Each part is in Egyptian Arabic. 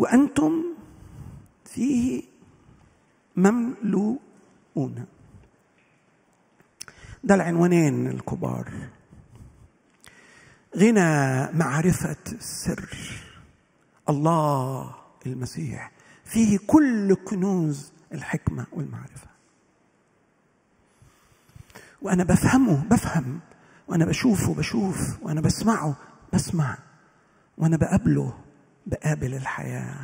وانتم فيه مملوءون ده العنوانين الكبار غنى معرفه السر الله المسيح فيه كل كنوز الحكمه والمعرفه وانا بفهمه بفهم وانا بشوفه بشوف وانا بسمعه بسمع وانا بقابله بقابل الحياه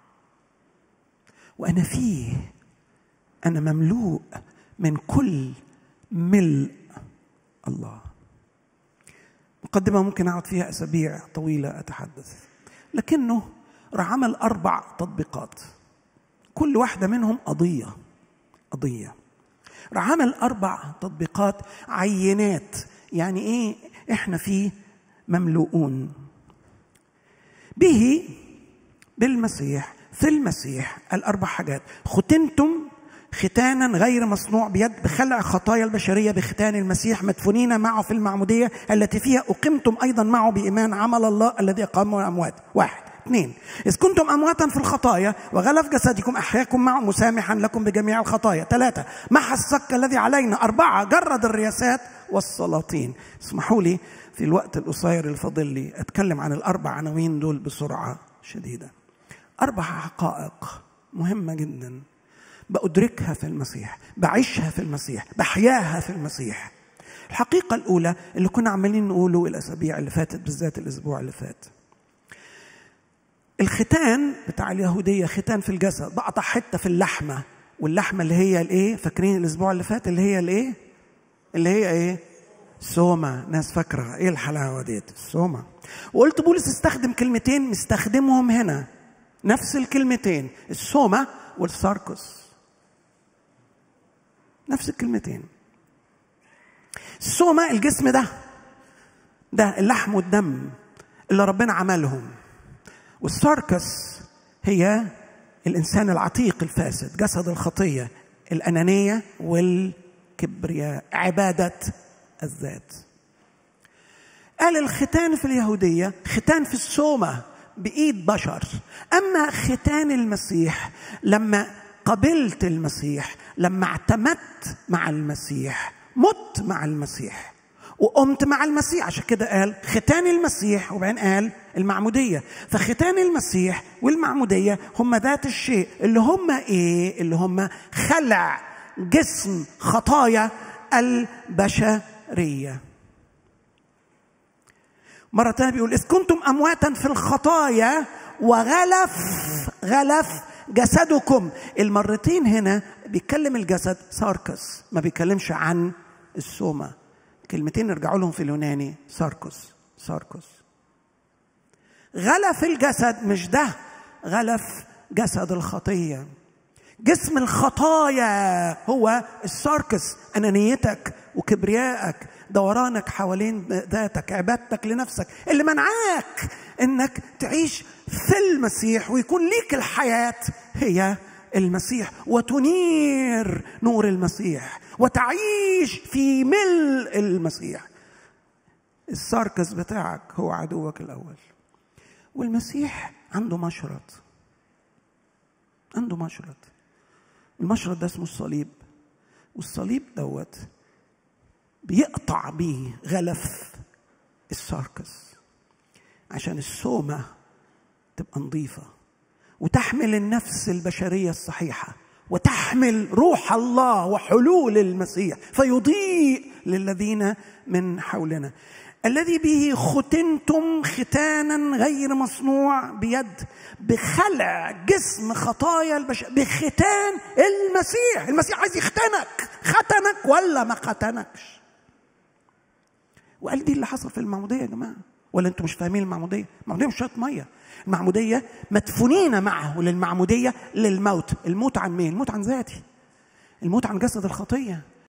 وانا فيه انا مملوء من كل ملء الله مقدمه ممكن اقعد فيها اسابيع طويله اتحدث لكنه راح عمل اربع تطبيقات كل واحده منهم قضيه قضيه راح عمل اربع تطبيقات عينات يعني ايه احنا فيه مملوءون به بالمسيح في المسيح الاربع حاجات ختنتم ختانا غير مصنوع بيد بخلع خطايا البشرية بختان المسيح مدفونين معه في المعمودية التي فيها أقمتم أيضا معه بإيمان عمل الله الذي أقام الأموات واحد اثنين إذ كنتم أمواتا في الخطايا وغلف جسدكم أحياكم معه مسامحا لكم بجميع الخطايا ثلاثة محى السك الذي علينا أربعة جرد الرياسات والسلاطين اسمحوا لي في الوقت القصير الفاضل لي أتكلم عن الأربع عناوين دول بسرعة شديدة أربع حقائق مهمة جدا بأدركها في المسيح بعيشها في المسيح بحياها في المسيح الحقيقة الأولى اللي كنا عمالين نقوله الأسابيع اللي فاتت بالذات الأسبوع اللي فات الختان بتاع اليهودية ختان في الجسد بقطع حتة في اللحمة واللحمة اللي هي الإيه فاكرين الأسبوع اللي فات اللي هي الإيه اللي هي إيه سوما ناس فاكرة إيه الحلاوة ديت السوما وقلت بولس استخدم كلمتين مستخدمهم هنا نفس الكلمتين السوما والساركوس نفس الكلمتين السوما الجسم ده ده اللحم والدم اللي ربنا عملهم والساركس هي الانسان العتيق الفاسد جسد الخطيه الانانيه والكبرياء عباده الذات قال الختان في اليهوديه ختان في السومه بايد بشر اما ختان المسيح لما قبلت المسيح لما اعتمدت مع المسيح مت مع المسيح وقمت مع المسيح عشان كده قال ختان المسيح وبعدين قال المعمودية فختان المسيح والمعمودية هم ذات الشيء اللي هم ايه اللي هم خلع جسم خطايا البشرية مرة تانية بيقول إذ كنتم أمواتا في الخطايا وغلف غلف جسدكم المرتين هنا بيتكلم الجسد ساركس ما بيتكلمش عن السومة كلمتين نرجعوا لهم في اليوناني ساركوس ساركوس غلف الجسد مش ده غلف جسد الخطيه جسم الخطايا هو الساركس انانيتك وكبريائك دورانك حوالين ذاتك عبادتك لنفسك اللي منعاك انك تعيش في المسيح ويكون ليك الحياه هي المسيح وتنير نور المسيح وتعيش في ملء المسيح الساركس بتاعك هو عدوك الاول والمسيح عنده مشرط عنده مشرط المشرط ده اسمه الصليب والصليب دوت بيقطع بيه غلف الساركس عشان السومة تبقى نظيفة وتحمل النفس البشرية الصحيحة وتحمل روح الله وحلول المسيح فيضيء للذين من حولنا الذي به ختنتم ختانا غير مصنوع بيد بخلع جسم خطايا البشر بختان المسيح المسيح عايز يختنك ختنك ولا ما ختنكش وقال دي اللي حصل في المعموديه يا جماعه ولا انتم مش فاهمين المعموديه المعموديه مش شويه ميه المعموديه مدفونين معه للمعموديه للموت الموت عن مين الموت عن ذاتي الموت عن جسد الخطيه